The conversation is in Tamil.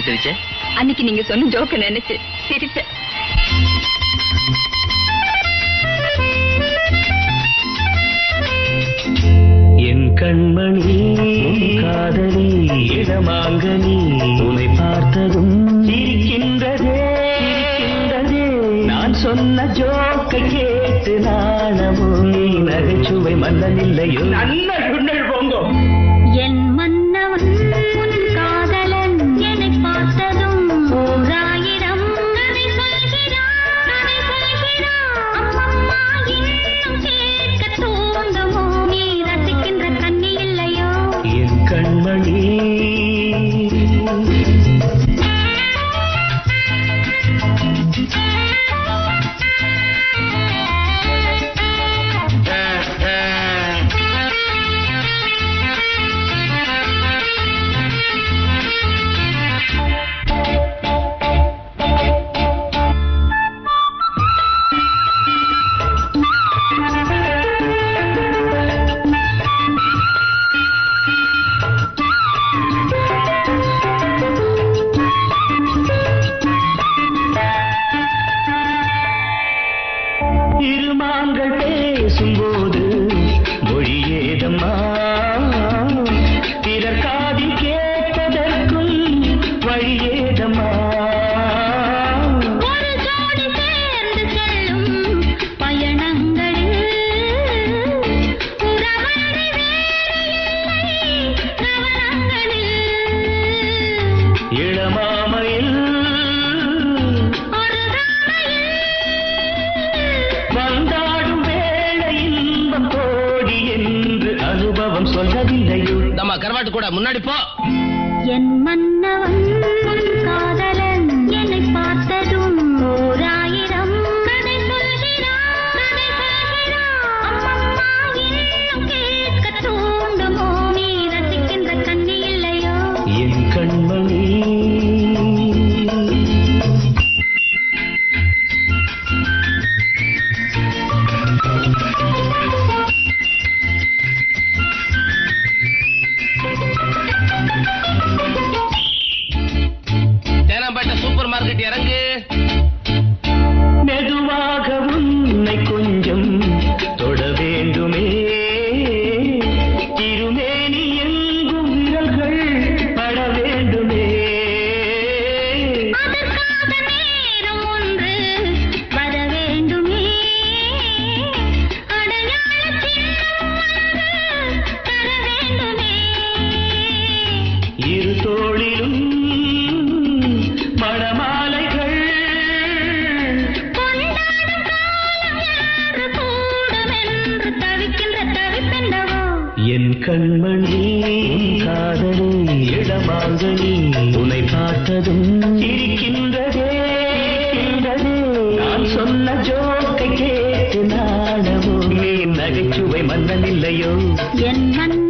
சிரிச்ச அன்னைக்கு நீங்க சொன்ன ஜோக்க நினைச்சு சிரிச்சேன் என் கண்மணி உன் காதலி இடமாங்கனி உன்னை பார்த்ததும் இருக்கின்றதே இருக்கின்றதே நான் சொன்ன ஜோக்கை கேட்டு நாணமோ நீ நகைச்சுவை மன்னனில்லையோ நல்ல சுண்ணல் போங்கோ என் மன்னவன் உன் காதலன் என்னை பார்த்ததும் ஓராயிரம் கதை சொல்கிறான் கதை சொல்கிறான் அம்மம்மா இன்னும் கேட்க தூண்டுமோ நீ ரசிக்கின்ற கண்ணி இல்லையோ என் கண்மணி இருமாங்கள் பேசும்போது மொழியேதம்மா பிறர் காதில் கேட்பதற்கும் வழியேதம்மா ஒரு ஜோடி சேர்ந்து செல்லும் பயணங்களில் உறவடி வேறு இல்லை கவனங்களில் இளமாமையில் ஒரு தாரையில் வந்தாடும் வேளை இன்பம் தோடி என்று அனுபவம் சொல்லவில்லையோ நம்ம கரவாட்டு கூட முன்னாடி போ என் மன்னவன் உன் காதலன் என்னை பார்த்ததும் ஓராயிரம் கதை சொல்கிறான் கதை சொல்கிறான் அம்மம்மா இன்னும் கேட்க தூண்டுமோ நீ ரசிக்கின்ற கண்ணி இல்லையோ என் கண்மணி தேனாம்பேட்டை சூப்பர் மார்க்கெட் இறங்கு மெதுவாக உன்னை கொஞ்சம் தொட வேண்டுமே திருமேனி எங்கும் விரல்கள் பட வேண்டுமே அதற்காக நேரம் ஒன்று வர வேண்டுமே அடையாள சின்னம் ஒன்று தர வேண்டுமே இரு தோளிலும் மணமாலைகள் கொண்டாடும் காலம் என்று கூடுமென்று தவிக்கின்ற தவிப்பென்னவோ என் கண்மணி உன் காதலி இடமாங்கனி உன்னை பார்த்ததும் இருக்கின்றதே இருக்கின்றதே நான் சொன்ன ஜோக்கை கேட்டு நாடவோ நீ நகைச்சுவை மன்னன் இல்லையோ என் மன்னன்